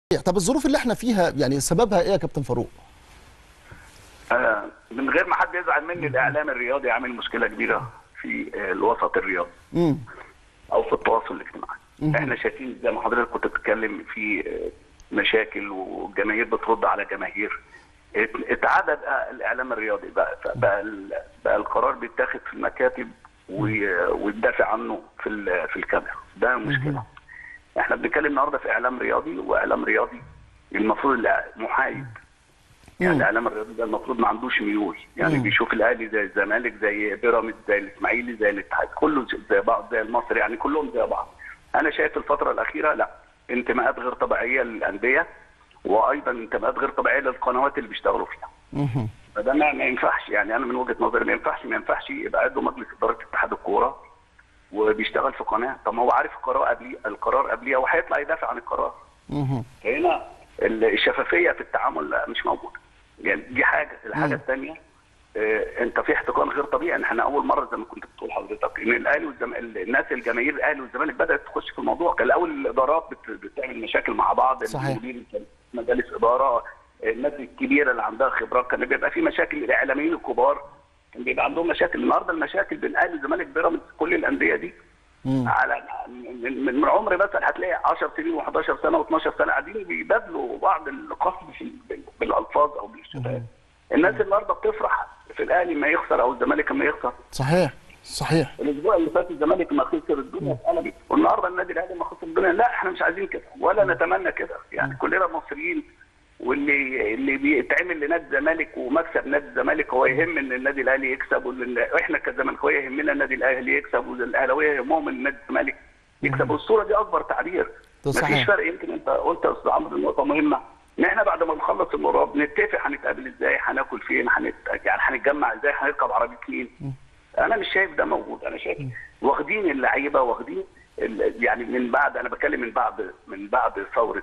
طب الظروف اللي احنا فيها يعني سببها ايه يا كابتن فاروق؟ آه، من غير ما حد يزعل مني الاعلام الرياضي عامل مشكله كبيره في آه، الوسط الرياضي امم او في التواصل الاجتماعي احنا شايفين زي ما حضرتك كنت بتتكلم في آه، مشاكل والجماهير بترد على جماهير ات- اتعدد آه، الاعلام الرياضي بقى بقى, ال- بقى القرار بيتاخد في المكاتب وي- ويدافع عنه في ال- في الكاميرا ده مشكله احنا بنتكلم النهارده في اعلام رياضي واعلام رياضي المفروض الع- محايد يعني مم. الاعلام الرياضي ده المفروض ما عندوش ميول يعني مم. بيشوف الاهلي زي الزمالك زي بيراميدز زي الاسماعيلي زي الاتحاد كله زي بعض زي المصري يعني كلهم زي بعض انا شايف الفتره الاخيره لا انتماءات غير طبيعيه للانديه وايضا انتماءات غير طبيعيه للقنوات اللي بيشتغلوا فيها مهم. فده ما, ما ينفعش يعني انا من وجهه نظري ما ينفعش ما ينفعش يبقى عنده مجلس اداره اتحاد الكوره وبيشتغل في قناه طب ما هو عارف القرار قبليه القرار قبليها وهيطلع يدافع عن القرار مهم. هنا الشفافيه في التعامل لا مش موجوده يعني دي حاجه الحاجه الثانيه آه انت في احتقان غير طبيعي ان احنا اول مره زي ما كنت بتقول حضرتك ان الاهلي والزمالك الناس الجماهير الاهلي والزمالك بدات تخش في الموضوع كان الاول الادارات بت- بتعمل مشاكل مع بعض صحيح. المدير كان مجالس اداره الناس الكبيره اللي عندها خبرات كان بيبقى في مشاكل الاعلاميين الكبار كان بيبقى عندهم مشاكل النهارده المشاكل بين الاهلي والزمالك بيراميدز كل الانديه دي مم. على من, من, من عمر مثلا هتلاقي 10 سنين و11 سنه و12 سنه قاعدين بيبادلوا بعض القصد في بال- بالالفاظ او بالشتات الناس النهارده بتفرح في الاهلي ما يخسر او الزمالك ما يخسر صحيح صحيح الاسبوع اللي فات الزمالك ما خسر الدنيا اتقلبت والنهارده النادي الاهلي ما خسر الدنيا لا احنا مش عايزين كده ولا نتمنى كده يعني كلنا مصريين واللي اللي بيتعمل لنادي الزمالك ومكسب نادي الزمالك هو يهم ان النادي الاهلي يكسب واحنا كزملكاويه يهمنا النادي الاهلي يكسب والاهلاويه يهمهم ان النادي الزمالك يكسب والصوره دي اكبر تعبير ده صحيح. مفيش فرق يمكن انت قلت يا استاذ عمرو نقطه مهمه ان احنا بعد ما نخلص المباراه بنتفق هنتقابل ازاي هناكل فين هنت... يعني هنتجمع ازاي هنركب عربيه مين انا مش شايف ده موجود انا شايف واخدين اللعيبه واخدين ال- يعني من بعد انا بتكلم من بعد من بعد ثوره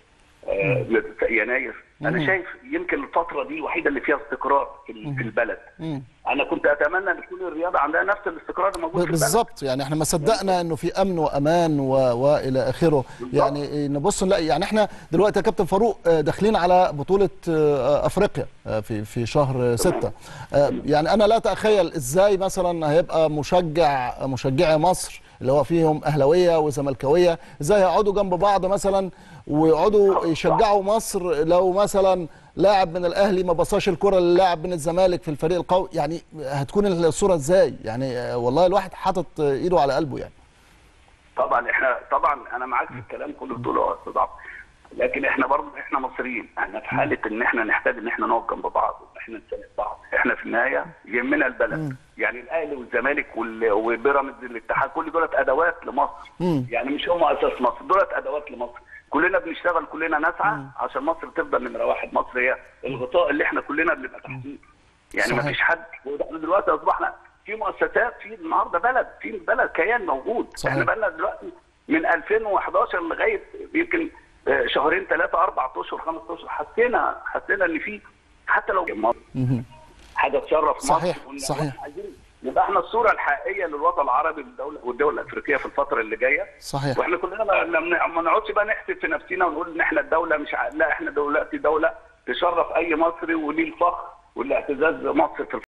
آه، في يناير انا شايف يمكن الفتره دي الوحيده اللي فيها استقرار في ال- في البلد مم. انا كنت اتمنى ان تكون الرياضه عندها نفس الاستقرار اللي موجود في البلد بالظبط يعني احنا ما صدقنا انه في امن وامان و... والى اخره يعني نبص نلاقي يعني احنا دلوقتي يا كابتن فاروق آه، داخلين على بطوله آه، افريقيا آه، في في شهر ستة آه، يعني انا لا اتخيل ازاي مثلا هيبقى مشجع مشجعي مصر اللي هو فيهم اهلاويه وزملكاويه ازاي هيقعدوا جنب بعض مثلا ويقعدوا يشجعوا مصر لو مثلا لاعب من الاهلي ما بصاش الكره للاعب من الزمالك في الفريق القوي يعني هتكون الصوره ازاي يعني آه، والله الواحد حاطط آه، ايده على قلبه يعني طبعا احنا طبعا انا معاك في الكلام كله بتقوله يا استاذ عمرو لكن احنا برضه احنا مصريين احنا في حاله ان احنا نحتاج ان احنا نقف جنب بعض وان احنا نساند بعض احنا في النهايه يهمنا البلد يعني الاهلي والزمالك وال- وبيراميدز الاتحاد كل دولت ادوات لمصر مم. يعني مش هم اساس مصر دولت ادوات لمصر كلنا بنشتغل كلنا نسعى عشان مصر تفضل نمره واحد مصر هي الغطاء اللي احنا كلنا بنبقى تحتيه يعني صحيح. ما فيش حد واحنا دلوقتي اصبحنا في مؤسسات في النهارده بلد في بلد كيان موجود صحيح. احنا بقى لنا دلوقتي من 2011 لغايه يمكن آه، شهرين ثلاثه اربع اشهر خمس اشهر حسينا حسينا ان في حتى لو مصر مهم. حاجه تشرف مصر صحيح، وإن صحيح. إحنا عايزين يبقى احنا الصوره الحقيقيه للوطن العربي والدوله والدول الافريقيه في الفتره اللي جايه صحيح واحنا كلنا ما- ما ما نقعدش بقى نحسب في نفسنا ونقول ان احنا الدوله مش ع... لا احنا دلوقتي دوله تشرف اي مصري وليه الفخر والاعتزاز بمصر في